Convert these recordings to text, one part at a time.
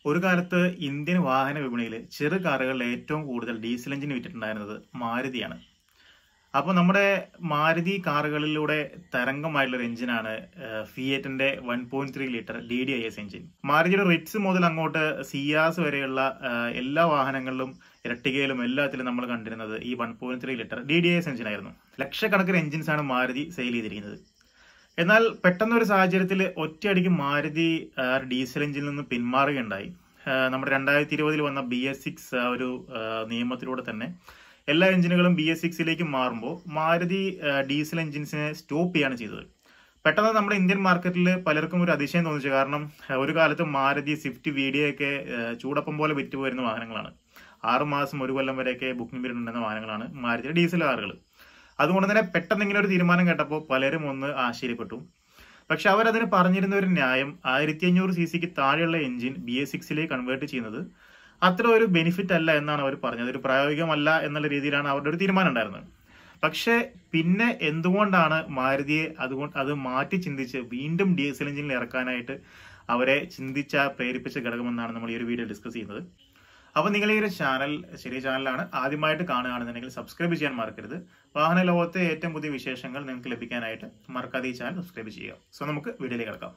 ഒരു കാലത്ത് ഇന്ത്യൻ വാഹന വിപണിയിൽ ചെറു കാറുകളിൽ ഏറ്റവും കൂടുതൽ ഡീസൽ എഞ്ചിൻ വിറ്റിട്ടുണ്ടായിരുന്നത് മാരുതിയാണ് അപ്പോൾ നമ്മുടെ മാരുതി കാറുകളിലൂടെ തരംഗമായിട്ടുള്ള ഒരു എഞ്ചിനാണ് ഫിയറ്റിന്റെ one point three litre D D I S engine മാരുതിയുടെ റിറ്റ്സ് മുതൽ അങ്ങോട്ട് സിയാസ് വരെയുള്ള ആ, എല്ലാ വാഹനങ്ങളിലും ഇരട്ടികയിലും എല്ലാത്തിലും നമ്മൾ കണ്ടിരുന്നത് ഈ one point three litre D D I S എഞ്ചിനായിരുന്നു ലക്ഷക്കണക്കിന് എഞ്ചിൻസ് ആണ് മാരുതി സെയിൽ ചെയ്തിരിക്കുന്നത് എന്നാൽ പെട്ടെന്നൊരു സാഹചര്യത്തിൽ ഒറ്റയടിക്ക് മാരുതി ആ, ഡീസൽ എഞ്ചിനിൽ നിന്ന് പിന്മാറുകയുണ്ടായി ആ, നമ്മുടെ രണ്ടായിരത്തി ഇരുപതിൽ വന്ന ബി എസ് സിക്സ് ഒരു ആ, നിയമത്തിലൂടെ തന്നെ എല്ലാ എഞ്ചിനുകളും ബി എസ് സിക്സിലേക്ക് മാറുമ്പോൾ മാരുതി ആ, ഡീസൽ എഞ്ചിൻസിനെ സ്റ്റോപ്പ് ചെയ്യാണ് ചെയ്തത് പെട്ടെന്ന് നമ്മുടെ ഇന്ത്യൻ മാർക്കറ്റിൽ പലർക്കും ഒരു അതിശയം തോന്നിച്ചു കാരണം ആ, ഒരു കാലത്ത് മാരുതി സ്വിഫ്റ്റ് വീഡിയോ ഒക്കെ ആ, ചൂടപ്പം പോലെ വിറ്റുപോയിരുന്ന വാഹനങ്ങളാണ് ആറ് മാസം ഒരു കൊല്ലം വരെയൊക്കെ ബുക്കിംഗ് പീരീഡ് ഉണ്ടെന്ന വാഹനങ്ങളാണ് മാരുതിയുടെ ഡീസൽ കാറുകൾ അതുകൊണ്ട് തന്നെ പെട്ടെന്ന് ഇങ്ങനെ ഒരു തീരുമാനം കേട്ടപ്പോൾ പലരും ഒന്ന് ആശ്ചര്യപ്പെട്ടു പക്ഷെ അവരതിന് പറഞ്ഞിരുന്ന ഒരു ന്യായം ആയിരത്തി അഞ്ഞൂറ് സി സിക്ക് താഴെയുള്ള എഞ്ചിൻ ബി എസ് സിക്സിലേക്ക് കൺവേർട്ട് ചെയ്യുന്നത് അത്ര ഒരു ബെനിഫിറ്റ് അല്ല എന്നാണ് അവർ പറഞ്ഞത് ഒരു പ്രായോഗികമല്ല എന്നുള്ള രീതിയിലാണ് അവരുടെ ഒരു തീരുമാനം ഉണ്ടായിരുന്നത് പക്ഷേ പിന്നെ എന്തുകൊണ്ടാണ് മാരുതിയെ അതുകൊണ്ട് അത് മാറ്റി ചിന്തിച്ച് വീണ്ടും ഡീസൽ എഞ്ചിനിൽ ഇറക്കാനായിട്ട് അവരെ ചിന്തിച്ച പ്രേരിപ്പിച്ച ഘടകമെന്നാണ് നമ്മൾ ഈ ഒരു വീഡിയോ ഡിസ്കസ് ചെയ്യുന്നത് അപ്പോൾ നിങ്ങൾ ഈ ഒരു ചാനൽ ചെറിയ ചാനലാണ് ആദ്യമായിട്ട് കാണുകയാണെന്നുണ്ടെങ്കിൽ സബ്സ്ക്രൈബ് ചെയ്യാൻ മറക്കരുത് വാഹന ലോകത്തെ ഏറ്റവും പുതിയ വിശേഷങ്ങൾ നിങ്ങൾക്ക് ലഭിക്കാനായിട്ട് മറക്കാതെ ഈ ചാനൽ സബ്സ്ക്രൈബ് ചെയ്യുക സോ നമുക്ക് വീഡിയോയിലേക്ക് കിടക്കാം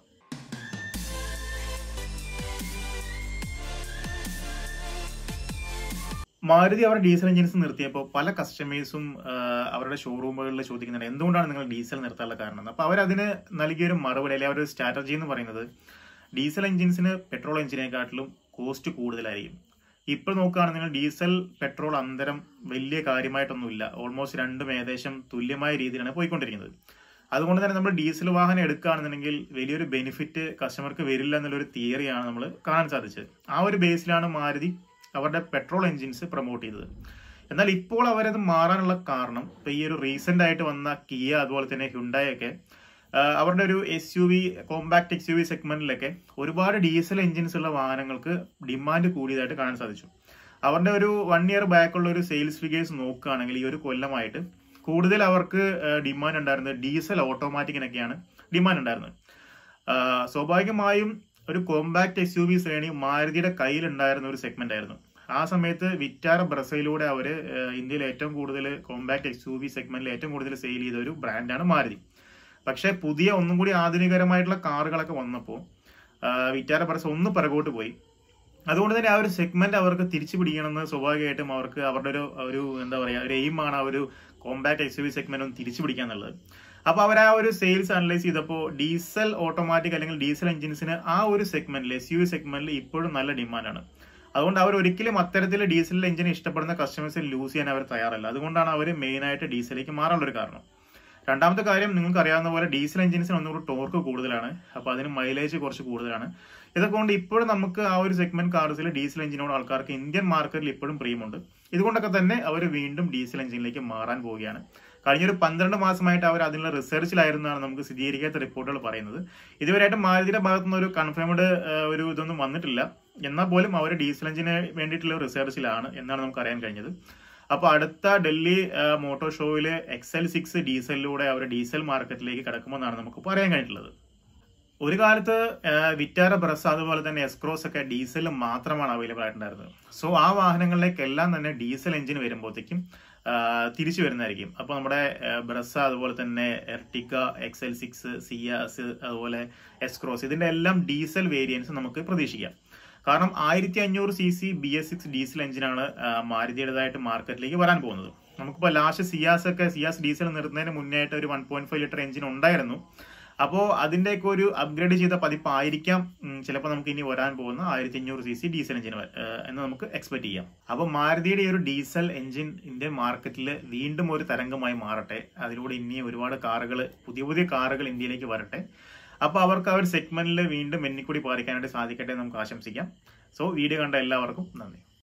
മാരുതി അവരുടെ ഡീസൽ എഞ്ചിൻസ് നിർത്തിയപ്പോൾ പല കസ്റ്റമേഴ്സും അവരുടെ ഷോറൂമുകളിൽ ചോദിക്കുന്നുണ്ട് എന്തുകൊണ്ടാണ് നിങ്ങൾ ഡീസൽ നിർത്താനുള്ള കാരണം എന്ന് അപ്പോൾ അവരതിന് നൽകിയൊരു മറുപടി അല്ലെങ്കിൽ അവരുടെ സ്ട്രാറ്റജി എന്ന് പറയുന്നത് ഡീസൽ എഞ്ചിൻസിന് പെട്രോൾ എഞ്ചിനെക്കാട്ടിലും കോസ്റ്റ് കൂടുതലായിരിക്കും ഇപ്പോൾ നോക്കുകയാണെന്നുണ്ടെങ്കിൽ ഡീസൽ പെട്രോൾ അന്തരം വലിയ കാര്യമായിട്ടൊന്നുമില്ല ഓൾമോസ്റ്റ് രണ്ടും ഏകദേശം തുല്യമായ രീതിയിലാണ് പോയിക്കൊണ്ടിരിക്കുന്നത് അതുകൊണ്ട് തന്നെ നമ്മൾ ഡീസൽ വാഹനം എടുക്കുകയാണെന്നുണ്ടെങ്കിൽ വലിയൊരു ബെനിഫിറ്റ് കസ്റ്റമർക്ക് വരില്ല എന്നുള്ളൊരു തിയറിയാണ് നമ്മൾ കാണാൻ സാധിച്ചത് ആ ഒരു ബേസിലാണ് മാരുതി അവരുടെ പെട്രോൾ എഞ്ചിൻസ് പ്രൊമോട്ട് ചെയ്തത് എന്നാൽ ഇപ്പോൾ അവരത് മാറാനുള്ള കാരണം ഇപ്പൊ ഈ ഒരു റീസെന്റ് ആയിട്ട് വന്ന കിയ അതുപോലെ തന്നെ ഹ്യുണ്ടായി ഒക്കെ ആ, അവരുടെ ഒരു S U V compact X U V സെഗ്മെന്റിലൊക്കെ ഒരുപാട് ഡീസൽ എഞ്ചിൻസ് ഉള്ള വാഹനങ്ങൾക്ക് ഡിമാൻഡ് കൂടിയതായിട്ട് കാണാൻ സാധിച്ചു അവരുടെ ഒരു വൺ ഇയർ ബാക്കുള്ള ഒരു സെയിൽസ് ഫിഗേഴ്സ് നോക്കുകയാണെങ്കിൽ ഈ ഒരു കൊല്ലമായിട്ട് കൂടുതൽ അവർക്ക് ഡിമാൻഡ് ഉണ്ടായിരുന്നത് ഡീസൽ ഓട്ടോമാറ്റിക്കിനൊക്കെയാണ് ഡിമാൻഡ് ഉണ്ടായിരുന്നത് ആ, സ്വാഭാവികമായും ഒരു കോമ്പാക്ട് എസ് യു വി ശ്രേണി മാരുതിയുടെ കയ്യിലുണ്ടായിരുന്ന ഒരു സെഗ്മെന്റ് ആയിരുന്നു ആ സമയത്ത് വിറ്റാര ബ്രസയിലൂടെ അവര് ആ, ഇന്ത്യയിൽ ഏറ്റവും കൂടുതൽ കോമ്പാക്ട് എസ് യു വി സെഗ്മെന്റിൽ ഏറ്റവും കൂടുതൽ സെയിൽ ചെയ്ത ഒരു ബ്രാൻഡാണ് മാരുതി പക്ഷേ പുതിയ ഒന്നും കൂടി ആധുനികരമായിട്ടുള്ള കാറുകളൊക്കെ വന്നപ്പോൾ വിറ്റാര ബ്രസ് ഒന്ന് പിറകോട്ട് പോയി അതുകൊണ്ട് തന്നെ ആ ഒരു സെഗ്മെന്റ് അവർക്ക് തിരിച്ചു പിടിക്കണമെന്ന് സ്വാഭാവികമായിട്ടും അവർക്ക് അവരുടെ ഒരു ഒരു എന്താ പറയാ ഒരു എയിമാണ് ആ ഒരു കോമ്പാക്ട് എക്സ് വി സെഗ്മെന്റ് ഒന്ന് തിരിച്ചു പിടിക്കുക എന്നുള്ളത് അപ്പൊ അവർ ആ ഒരു സെയിൽസ് അനലൈസ് ചെയ്തപ്പോൾ ഡീസൽ ഓട്ടോമാറ്റിക് അല്ലെങ്കിൽ ഡീസൽ എഞ്ചിൻസിന് ആ ഒരു സെഗ്മെന്റിൽ എസ് യു സെഗ്മെന്റിൽ ഇപ്പോഴും നല്ല ഡിമാൻഡാണ് അതുകൊണ്ട് അവർ ഒരിക്കലും അത്തരത്തിൽ ഡീസൽ എഞ്ചിൻ ഇഷ്ടപ്പെടുന്ന കസ്റ്റമേഴ്സിനെ ലൂസ് ചെയ്യാൻ അവർ തയ്യാറല്ല അതുകൊണ്ടാണ് അവർ മെയിൻ ആയിട്ട് ഡീസലിലേക്ക് മാറാനുള്ള ഒരു കാരണം രണ്ടാമത്തെ കാര്യം നിങ്ങൾക്ക് അറിയാവുന്ന പോലെ ഡീസൽ എഞ്ചിൻസിന് ഒന്നുകൂടി ടോർക്ക് കൂടുതലാണ് അപ്പോൾ അതിന് മൈലേജ് കുറച്ച് കൂടുതലാണ് ഇതൊക്കെ കൊണ്ട് ഇപ്പോഴും നമുക്ക് ആ ഒരു സെഗ്മെന്റ് കാർസിൽ ഡീസൽ എഞ്ചിനോട് ആൾക്കാർക്ക് ഇന്ത്യൻ മാർക്കറ്റിൽ ഇപ്പോഴും പ്രിയമുണ്ട് ഇതുകൊണ്ടൊക്കെ തന്നെ അവർ വീണ്ടും ഡീസൽ എഞ്ചിനിലേക്ക് മാറാൻ പോവുകയാണ് കഴിഞ്ഞൊരു പന്ത്രണ്ട് മാസമായിട്ട് അവർ അതിനുള്ള റിസർച്ചിലായിരുന്നാണ് നമുക്ക് സ്ഥിരീകരിക്കാത്ത റിപ്പോർട്ടുകൾ പറയുന്നത് ഇതുവരെയായിട്ട് മാരുതിയുടെ ഭാഗത്തുനിന്ന് ഒരു കൺഫേംഡ് ഒരു ഇതൊന്നും വന്നിട്ടില്ല എന്നാൽ പോലും അവർ ഡീസൽ എഞ്ചിന് വേണ്ടിയിട്ടുള്ള റിസർച്ചിലാണ് എന്നാണ് നമുക്ക് അറിയാൻ കഴിഞ്ഞത് അപ്പൊ അടുത്ത ഡൽഹി മോട്ടോർ ഷോയില് എക്സൽ സിക്സ് ഡീസലിലൂടെ അവർ ഡീസൽ മാർക്കറ്റിലേക്ക് കിടക്കുമെന്നാണ് നമുക്ക് പറയാൻ കഴിഞ്ഞിട്ടുള്ളത് ഒരു കാലത്ത് ആ, വിറ്റാര ബ്രസ് അതുപോലെ തന്നെ എസ്ക്രോസ് ഒക്കെ ഡീസൽ മാത്രമാണ് അവൈലബിൾ ആയിട്ടുണ്ടായിരുന്നത് സോ ആ വാഹനങ്ങളിലേക്കെല്ലാം തന്നെ ഡീസൽ എഞ്ചിൻ വരുമ്പോഴത്തേക്കും ആ, തിരിച്ചു വരുന്നതായിരിക്കും അപ്പൊ നമ്മുടെ ആ, ബ്രസ അതുപോലെ തന്നെ എർട്ടിക്ക എക്സൽ സിക്സ് സിയാസ് അതുപോലെ എസ്ക്രോസ് ഇതിന്റെ എല്ലാം ഡീസൽ വേരിയൻസ് നമുക്ക് പ്രതീക്ഷിക്കാം കാരണം ആയിരത്തി അഞ്ഞൂറ് C C B S six diesel എഞ്ചിനാണ് ആ, മാരുതിയുടേതായിട്ട് മാർക്കറ്റിലേക്ക് വരാൻ പോകുന്നത് നമുക്കിപ്പോൾ ലാസ്റ്റ് സിയാസ് ഒക്കെ സിയാസ് ഡീസൽ നിർത്തുന്നതിന് മുന്നേ ആയിട്ട് ഒരു one point five litre engine ഉണ്ടായിരുന്നു അപ്പോൾ അതിന്റെയൊക്കെ ഒരു അപ്ഗ്രേഡ് ചെയ്ത പതിപ്പായിരിക്കാം ചിലപ്പോൾ നമുക്ക് ഇനി വരാൻ പോകുന്ന ആയിരത്തി അഞ്ഞൂറ് സി സി ഡീസൽ എഞ്ചിൻ എന്ന് നമുക്ക് എക്സ്പെക്ട് ചെയ്യാം അപ്പോൾ മാരുതിയുടെ ഈ ഒരു ഡീസൽ എഞ്ചിൻ ഇന്ത്യൻ മാർക്കറ്റിൽ വീണ്ടും ഒരു തരംഗമായി മാറട്ടെ അതിലൂടെ ഇനി ഒരുപാട് കാറുകൾ പുതിയ പുതിയ കാറുകൾ ഇന്ത്യയിലേക്ക് വരട്ടെ അപ്പോൾ അവർക്ക് ആ ഒരു സെഗ്മെന്റിൽ വീണ്ടും വെന്നിക്കൂടി പാലിക്കാനായിട്ട് സാധിക്കട്ടെ എന്ന് നമുക്ക് ആശംസിക്കാം സോ വീഡിയോ കണ്ട എല്ലാവർക്കും നന്ദി